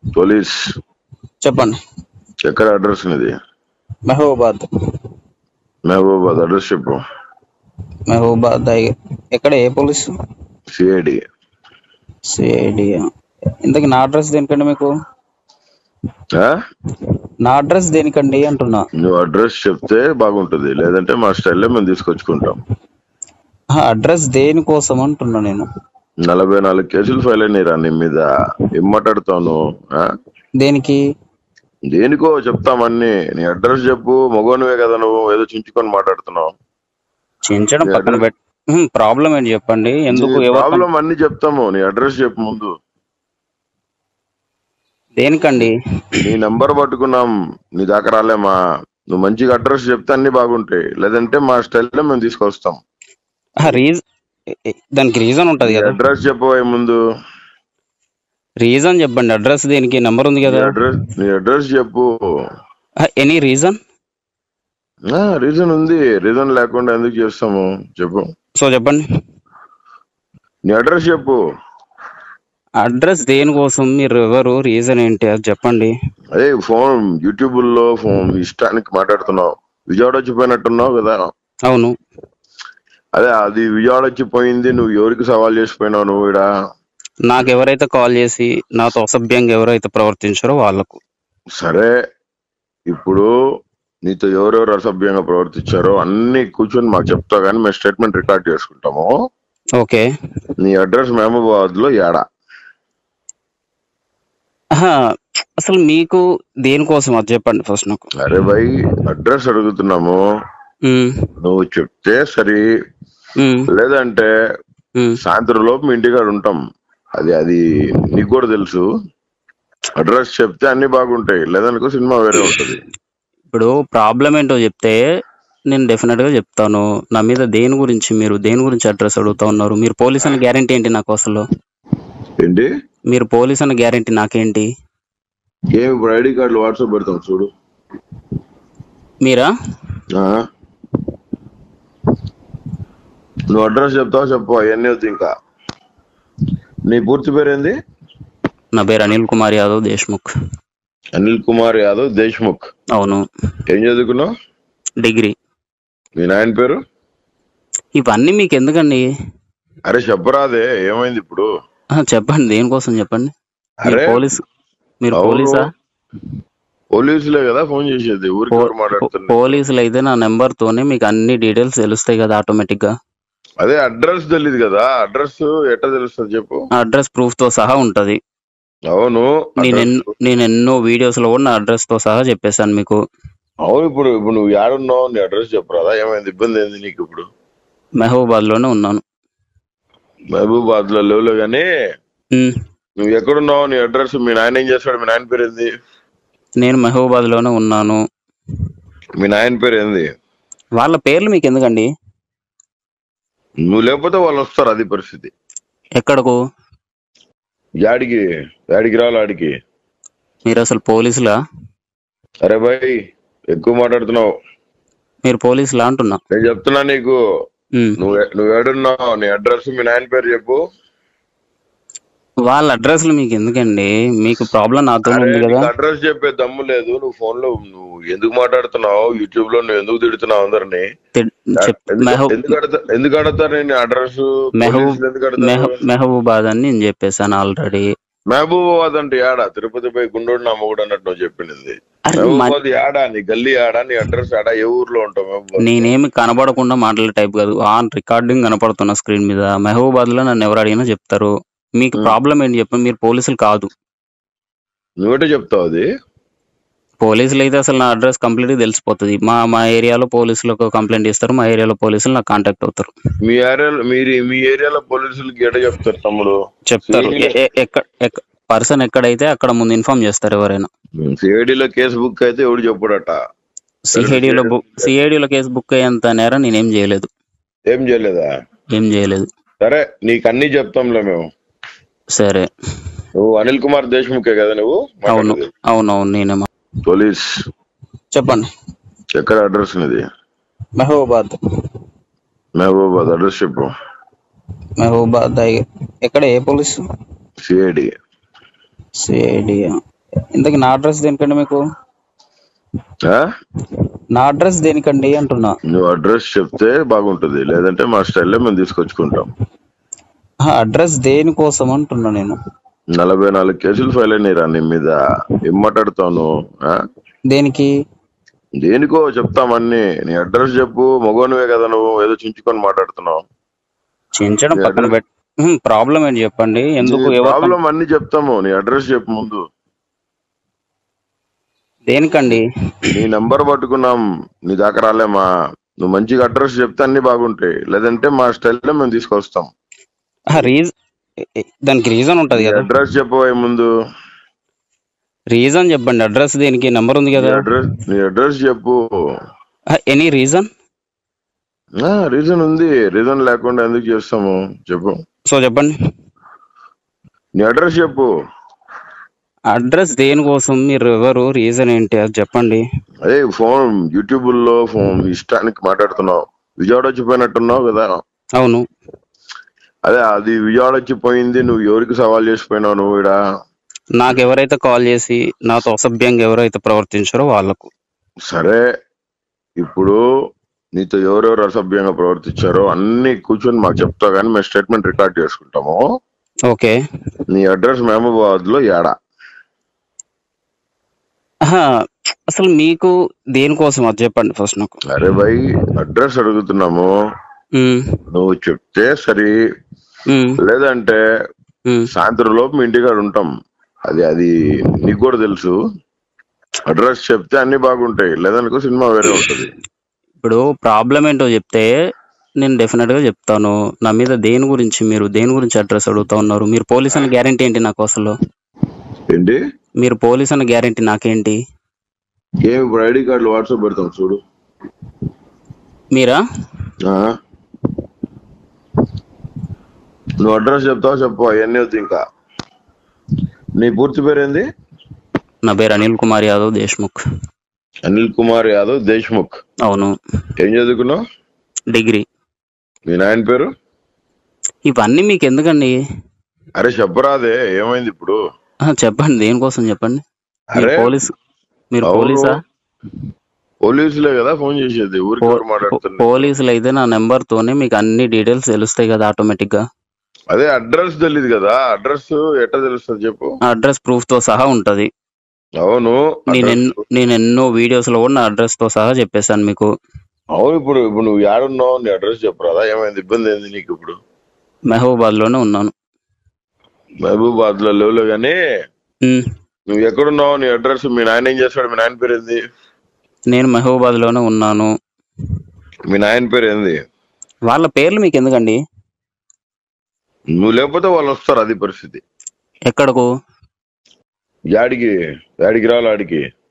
Police చెప్పండి ఎక్కడ address ఇది మహబూబాద్ మహబూబాద్ అడ్రస్ చెప్పు మహబూబాద్ అయ్య- ఎక్కడ ఏ పోలీసు సిఐడి సిఐడి ఇంతకీ నా అడ్రస్ దేనికండి మీకు నా అడ్రస్ దేనికండి అంటున్నా నువ్వు అడ్రస్ చెప్తే బాగుంటుంది లేదంటే మా స్టైల్లో మేము తీసుకొచ్చుకుంటాం ఆ, అడ్రస్ దేనికోసం అంటున్నా నేను నలభై నాలుగు కేసులు ఫైల్ అయినాయి రా నీ మీద ఏం మాట్లాడుతావు నువ్వు ఆ? దేనికి దేనికో చెప్తామన్నీ నీ అడ్రస్ చెప్పు మగోనివే కదా నువ్వు ఏదో చించుకొని మాట్లాడుతున్నావు చించడం పక్కన పెట్ ప్రాబ్లం ఏంటి చెప్పండి ఎందుకు ఎవరు ప్రాబ్లం అన్ని చెప్తాము నీ అడ్రస్ చెప్పు ముందు దేనికండి నీ నంబర్ పట్టుకున్నాం నీ దాకా రాలేమా నువ్వు మంచిగా అడ్రస్ చెప్తే అన్ని బాగుంటాయి లేదంటే మా స్టైల్లో మేము తీసుకొస్తాం రీజన్ దానికి రీజన్ ఉంటది నీ కదా అడ్రస్ చెప్పబోయే ముందు రీజన్ చెప్పండి అడ్రస్ దేనికి నెంబర్ ఉంది నీ కదా అడ్రస్ నీ అడ్రస్ చెప్పు ఎనీ రీజన్ రీజన్ ఉంది రీజన్ లేకుండా ఎందుకు చేస్తాము చెప్పు సో చెప్పండి నీ అడ్రస్ చెప్పు అడ్రస్ దేనికోసం మీరు ఎవరు రీజన్ ఏంటి అది చెప్పండి అదే ఫోన్ యూట్యూబ్ లో ఫోన్ ఇష్టానికి మాట్లాడుతున్నావు విజయవాడ వచ్చిపోయినట్టున్నావు కదా అవును అదే అది విజయవాడ వచ్చిపోయింది నువ్వు ఎవరికి సవాల్ చేసిపోయినావు నువ్వు ఇడ నాకు ఎవరైతే కాల్ చేసి నాతో అసభ్యంగా ఎవరైతే ప్రవర్తించారో వాళ్ళకు సరే ఇప్పుడు నీతో ఎవరెవరు అసభ్యంగా ప్రవర్తించారో అన్ని కూర్చొని మాకు చెప్తావు కానీ మేము స్టేట్మెంట్ రికార్డ్ చేసుకుంటాము ఓకే నీ అడ్రస్ మహబూబాబాద్ లో ఏడా ఆహా, అసలు మీకు దేనికోసం అది చెప్పండి ఫస్ట్ నాకు అరే భయ్ అడ్రస్ అడుగుతున్నాము ఉమ్, నువ్వు చెప్తే సరే ఉమ్, లేదంటే ఉమ్. సాయంత్రం లోపు మీ ఇంటికాడ ఉంటాం అది అది నీకు కూడా తెలుసు అడ్రస్ చెప్తే అన్ని బాగుంటాయి లేదనుకో సినిమా వేరే ఉంటది ఇప్పుడు ప్రాబ్లం ఏంటో చెప్తే నేను డెఫినెట్ గా చెప్తాను నా మీద దేని గురించి మీరు దేని గురించి అడ్రస్ అడుగుతా ఉన్నారు మీరు పోలీస్ అన్న గ్యారంటీ ఏంటి నాకు అసలు ఏంటి మీరు పోలీస్ అన్న గ్యారంటీ నాకేంటి ఏమి ఇప్పుడు ఐడి కార్డులు వాట్సాప్ పెడతాం చూడు మీరా ఆ? నువ్వు అడ్రస్ చెప్తావు చెప్పు అవన్నీ వద్దు ఇంకా నీ పూర్తి పేరు ఏంది నా పేరు అనిల్ కుమార్ యాదవ్ దేశ్ముఖ్ అనిల్ కుమార్ యాదవ్ దేశ్ముఖ్ అవును ఏం చదువుకున్నావు డిగ్రీ మీ నాయన పేరు ఇవన్నీ మీకు ఎందుకండి అరే చెప్పరాదే ఏమైంది ఇప్పుడు ఆహా, చెప్పండి దేనికోసం చెప్పండి మీరు అరే పోలీస్ మీరు అవును. పోలీసా పోలీసులే కదా ఫోన్ చేసేది ఊరికి ఎవరు మాట్లాడుతున్నారు పోలీసులు అయితే నా నెంబర్ తోనే మీకు అన్ని డీటెయిల్స్ తెలుస్తాయి కదా ఆటోమేటిక్ గా అదే అడ్రస్ తెలియదు కదా అడ్రస్ ఎట్లా తెలుస్తుంది చెప్పు అడ్రస్ ప్రూఫ్ తో సహా ఉంటది అవును నేను address- ఎన్నో నేను ఎన్నో వీడియోస్ లో కూడా నా అడ్రస్ తో సహా చెప్పేశాను మీకు అవును ఇప్పుడు ఇప్పుడు నువ్వు ఏడున్నావు నీ అడ్రస్ చెప్పరాదా ఏమైంది ఇబ్బంది ఏంది నీకు ఇప్పుడు మహబూబాద్ లోనే ఉన్నాను మహబూబాద్ లో లేవులే కానీ ఉమ్, నువ్వు ఎక్కడున్నావు నీ అడ్రస్ మీ నాయన ఏం చేస్తాడు మీ నాయన పేరు ఏంది నేను మహబూబాద్ లోనే ఉన్నాను మీ నాయన పేరు ఏంది వాళ్ళ పేర్లు మీకు ఎందుకండి నువ్వు లేకపోతే వాళ్ళు వస్తారు అది పరిస్థితి ఎక్కడకు యాడికి యాడికి రావాలి ఆడికి మీరు అసలు పోలీసులా అరే భాయ్ ఎక్కువ మాట్లాడుతున్నావు మీరు పోలీసులా అంటున్నా నేను చెప్తున్నా నీకు ఉమ్, నువ్వు నువ్వు ఏడున్నావు నీ అడ్రస్ మీ నాయన పేరు చెప్పు వాళ్ళ అడ్రస్లు మీకు ఎందుకండి మీకు ప్రాబ్లం నాతో అరే ఉంది కదా నీకు అడ్రస్ చెప్పే దమ్ము లేదు నువ్వు ఫోన్ లో నువ్వు ఎందుకు మాట్లాడుతున్నావు యూట్యూబ్ లో నువ్వు ఎందుకు తిడుతున్నావు అందరిని తె- చెప్- ఎందుకు- మెహబూ- ఎందుకు అడతా- ఎందుకు అడతారు నేను అడ్రస్ మెహబూబ్ ఎందుకు అడతారు మెహ- మెహబూబాద్ అని నేను చెప్పేశాను ఆల్రెడీ మహబూబాబాద్ అంటే యాడా తిరుపతి పోయి గుండోడు నా మొగుడు అన్నట్టు నువ్వు చెప్పింది అరే మ- మహబూబాబాద్ యాడా నీ గల్లీ యాడా నీ అడ్రస్ యాడా ఏ ఊర్లో ఉంటావు మహబూబాబాద్ నేనేమి కనబడకుండా మాట్లాడే టైప్ కాదు ఆన్ రికార్డింగ్ కనపడుతున్న స్క్రీన్ మీద మహబూబాద్ లో నన్ను ఎవరు అడిగినా చెప్తారు మీకు ప్రాబ్లం ఏంటి చెప్పండి మీరు పోలీసులు కాదు నువ్వేటే చెప్తావు అది పోలీసులు అయితే అసలు నా అడ్రస్ కంప్లీట్ తెలిసిపోతుంది మా మా ఏరియాలో పోలీసులకు కంప్లైంట్ ఇస్తారు మా ఏరియాలో పోలీసులు నాకు కాంటాక్ట్ అవుతారు మీ ఏరియాలో మీరు మీ ఏరియాలో పోలీసులకి ఎట చెప్తారు తమ్ముడు చెప్తారు ఎ- ఎ- ఎక్క పర్సన్ ఎక్కడైతే అక్కడ ముందు ఇన్ఫార్మ్ చేస్తారు ఎవరైనా సిఐడిలో కేసు బుక్ అయితే ఎవడు చెప్పడట సిఐడిలో బుక్ సిఐడిలో కేసు బుక్ అయ్యేంత నేరం నేనేం చేయలేదు ఏం చేయలేదా ఏం చేయలేదు సరే నీకు అన్ని చెప్తాంలే మేము సరే నువ్వు అనిల్ కుమార్ దేశ్ముఖే కదా నువ్వు అవును మాట్లాడేది. అవునవును నేనే మా- పోలీస్ చెప్పండి ఎక్కడ అడ్రస్ ఇది మహబూబాద్ మహబూబాద్ అడ్రస్ చెప్పు మహబూబాద్ అయ్య- ఎక్కడ ఏ పోలీసు సిఐడి సిఐడి ఇంతకీ నా అడ్రస్ దేనికండి మీకు ఆ? నా అడ్రస్ దేనికండి అంటున్నా నువ్వు అడ్రస్ చెప్తే బాగుంటుంది లేదంటే మా స్టైల్లో మేము తీసుకొచ్చుకుంటాం ఆ, అడ్రస్ దేనికోసం అంటున్నా నేను నలభై నాలుగు కేసులు ఫైల్ అయినాయి రా నీ మీద ఏం మాట్లాడుతాను ఆ? దేనికి దేనికో చెప్తామన్నీ నీ అడ్రస్ చెప్పు మగోనివే కదా నువ్వు ఏదో చించుకొని మాట్లాడుతున్నావు చించడం పక్కన పెట్ ప్రాబ్లం ఏంటి చెప్పండి ఎందుకు ఎవరు ప్రాబ్లం అన్ని చెప్తాము నీ అడ్రస్ చెప్పు ముందు దేనికండి నీ నంబర్ పట్టుకున్నాం నీ దాకా రాలేమా నువ్వు మంచిగా అడ్రస్ చెప్తే అన్ని బాగుంటాయి లేదంటే మా స్టైల్లో మేము తీసుకొస్తాం రీజన్ దానికి రీజన్ ఉంటది నీ కదా అడ్రస్ చెప్పబోయే ముందు రీజన్ చెప్పండి అడ్రస్ దేనికి నెంబర్ ఉంది నీ కదా అడ్రస్ నీ అడ్రస్ చెప్పు ఎనీ రీజన్ రీజన్ ఉంది రీజన్ లేకుండా ఎందుకు చేస్తాము చెప్పు సో చెప్పండి నీ అడ్రస్ చెప్పు అడ్రస్ దేనికోసం మీరు ఎవరు రీజన్ ఏంటి అది చెప్పండి అదే ఫోన్ యూట్యూబ్ లో ఫోన్ ఇష్టానికి మాట్లాడుతున్నావు విజయవాడ వచ్చిపోయినట్టున్నావు కదా అవును అదే అది విజయవాడ వచ్చిపోయింది నువ్వు ఎవరికి సవాల్ చేసిపోయినావు నువ్వు ఇడ నాకు ఎవరైతే కాల్ చేసి నాతో అసభ్యంగా ఎవరైతే ప్రవర్తించారో వాళ్ళకు సరే ఇప్పుడు నీతో ఎవరెవరు అసభ్యంగా ప్రవర్తించారో అన్ని కూర్చొని మాకు చెప్తావు కానీ మేము స్టేట్మెంట్ రికార్డ్ చేసుకుంటాము ఓకే నీ అడ్రస్ మహబూబాబాద్ లో ఏడా ఆహా, అసలు మీకు దేనికోసం అది చెప్పండి ఫస్ట్ నాకు అరే భయ్ అడ్రస్ అడుగుతున్నాము ఉమ్, నువ్వు చెప్తే సరే ఉమ్, లేదంటే ఉమ్. సాయంత్రం లోపు మీ ఇంటికాడ ఉంటాం అది అది నీకు కూడా తెలుసు అడ్రస్ చెప్తే అన్ని బాగుంటాయి లేదనుకో సినిమా వేరే ఉంటది ఇప్పుడు ప్రాబ్లం ఏంటో చెప్తే నేను డెఫినెట్ గా చెప్తాను నా మీద దేని గురించి మీరు దేని గురించి అడ్రస్ అడుగుతా ఉన్నారు మీరు పోలీస్ అన్న గ్యారంటీ ఏంటి నాకు అసలు ఏంటి మీరు పోలీస్ అన్న గ్యారంటీ నాకేంటి ఏమి ఇప్పుడు ఐడి కార్డులు వాట్సాప్ పెడతాం చూడు మీరా ఆ? నువ్వు అడ్రస్ చెప్తావు చెప్పు అవన్నీ వద్దు ఇంకా నీ పూర్తి పేరు ఏంది నా పేరు అనిల్ కుమార్ యాదవ్ దేశ్ముఖ్ అనిల్ కుమార్ యాదవ్ దేశ్ముఖ్ అవును ఏం చదువుకున్నావు డిగ్రీ మీ నాయన పేరు ఇవన్నీ మీకు ఎందుకండి అరే చెప్పరాదే ఏమైంది ఇప్పుడు ఆహా, చెప్పండి దేనికోసం చెప్పండి మీరు అరే పోలీస్ మీరు అవును. పోలీసా పోలీసులే కదా ఫోన్ చేసేది ఊరికి ఎవరు మాట్లాడుతున్నారు పోలీసులు అయితే నా నెంబర్ తోనే మీకు అన్ని డీటెయిల్స్ తెలుస్తాయి కదా ఆటోమేటిక్ గా అదే అడ్రస్ తెలియదు కదా అడ్రస్ ఎట్లా తెలుస్తుంది చెప్పు అడ్రస్ ప్రూఫ్ తో సహా ఉంటది అవును నేను address- ఎన్నో నేను ఎన్నో వీడియోస్ లో కూడా నా అడ్రస్ తో సహా చెప్పేశాను మీకు అవును ఇప్పుడు ఇప్పుడు నువ్వు ఏడున్నావు నీ అడ్రస్ చెప్పరాదా ఏమైంది ఇబ్బంది ఏంది నీకు ఇప్పుడు మెహబూబాద్ లోనే ఉన్నాను మహబూబాద్ లో లేవులే కానీ ఉమ్, నువ్వు ఎక్కడున్నావు నీ అడ్రస్ మీ నాయన ఏం చేస్తాడు మీ నాయన పేరు ఏంది నేను మెహబూబాద్ లోనే ఉన్నాను మీ నాయన పేరు ఏంది వాళ్ళ పేర్లు మీకు ఎందుకండి నువ్వు లేకపోతే వాళ్ళు వస్తారు అది పరిస్థితి ఎక్కడకు యాడికి యాడికి రావాలి ఆడికి